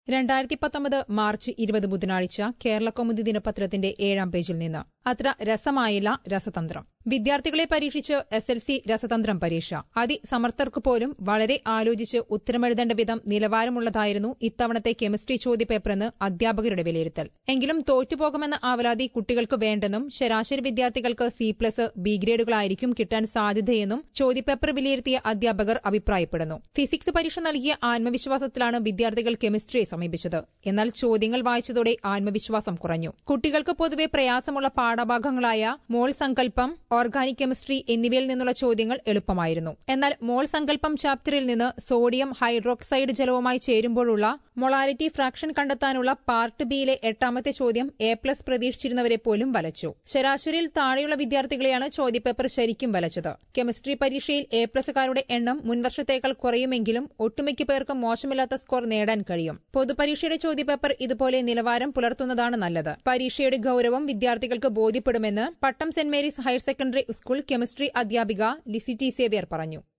രണ്ടായിരത്തി പത്തൊമ്പത് മാർച്ച് ഇരുപത് ബുധനാഴ്ച കേരള കൗമുദി ദിനപത്രത്തിന്റെ ഏഴാം പേജിൽ നിന്ന് അത്ര രസമായില്ല രസതന്ത്രം വിദ്യാർത്ഥികളെ പരീക്ഷിച്ച് എസ് എൽ സി രസതന്ത്രം പരീക്ഷ അതിസമർത്ഥർക്ക് പോലും വളരെ ആലോചിച്ച് ഉത്തരമെഴുതേണ്ട വിധം നിലവാരമുള്ളതായിരുന്നു ഇത്തവണത്തെ കെമിസ്ട്രി ചോദ്യപേപ്പറെന്ന് അധ്യാപകരുടെ വിലയിരുത്തൽ എങ്കിലും തോറ്റുപോകുമെന്ന ആവലാതി കുട്ടികൾക്ക് വേണ്ടെന്നും ശരാശരി വിദ്യാർത്ഥികൾക്ക് സി പ്ലസ് ബി ഗ്രേഡുകളായിരിക്കും കിട്ടാൻ സാധ്യതയെന്നും ചോദ്യപേപ്പർ വിലയിരുത്തിയ അധ്യാപകർ അഭിപ്രായപ്പെടുന്നു ഫിസിക്സ് പരീക്ഷ നൽകിയ ആത്മവിശ്വാസത്തിലാണ് വിദ്യാർത്ഥികൾ കെമിസ്ട്രിയെ സമീപിച്ചത് എന്നാൽ ചോദ്യങ്ങൾ വായിച്ചതോടെ ആത്മവിശ്വാസം കുറഞ്ഞു കുട്ടികൾക്ക് പൊതുവെ പ്രയാസമുള്ള പാഠഭാഗങ്ങളായ മോൾ സങ്കല്പം ഓർഗാനിക് കെമിസ്ട്രി എന്നിവയിൽ നിന്നുള്ള ചോദ്യങ്ങൾ എളുപ്പമായിരുന്നു എന്നാൽ മോൾ സങ്കല്പം ചാപ്റ്ററിൽ നിന്ന് സോഡിയം ഹൈഡ്രോക്സൈഡ് ജലവുമായി ചേരുമ്പോഴുള്ള മൊളാരിറ്റി ഫ്രാക്ഷൻ കണ്ടെത്താനുള്ള പാർട്ട് ബിയിലെ എട്ടാമത്തെ ചോദ്യം എ പ്ലസ് പ്രതീക്ഷിച്ചിരുന്നവരെ പോലും വലച്ചു ശരാശരിയിൽ താഴെയുള്ള വിദ്യാർത്ഥികളെയാണ് ചോദ്യപേപ്പർ ശരിക്കും വലച്ചത് കെമിസ്ട്രി പരീക്ഷയിൽ എ പ്ലസുകാരുടെ എണ്ണം മുൻവർഷത്തേക്കാൾ കുറയുമെങ്കിലും ഒട്ടുമിക്ക പേർക്കും മോശമില്ലാത്ത സ്കോർ നേടാൻ കഴിയും പൊതുപരീക്ഷയുടെ ചോദ്യപേപ്പർ ഇതുപോലെ നിലവാരം പുലർത്തുന്നതാണ് നല്ലത് പരീക്ഷയുടെ ഗൌരവം വിദ്യാർത്ഥികൾക്ക് ബോധ്യപ്പെടുമെന്ന് Pattom Saint Mary's higher secondary school chemistry അധ്യാപിക ലിസി ടി സേവ്യർ പറഞ്ഞു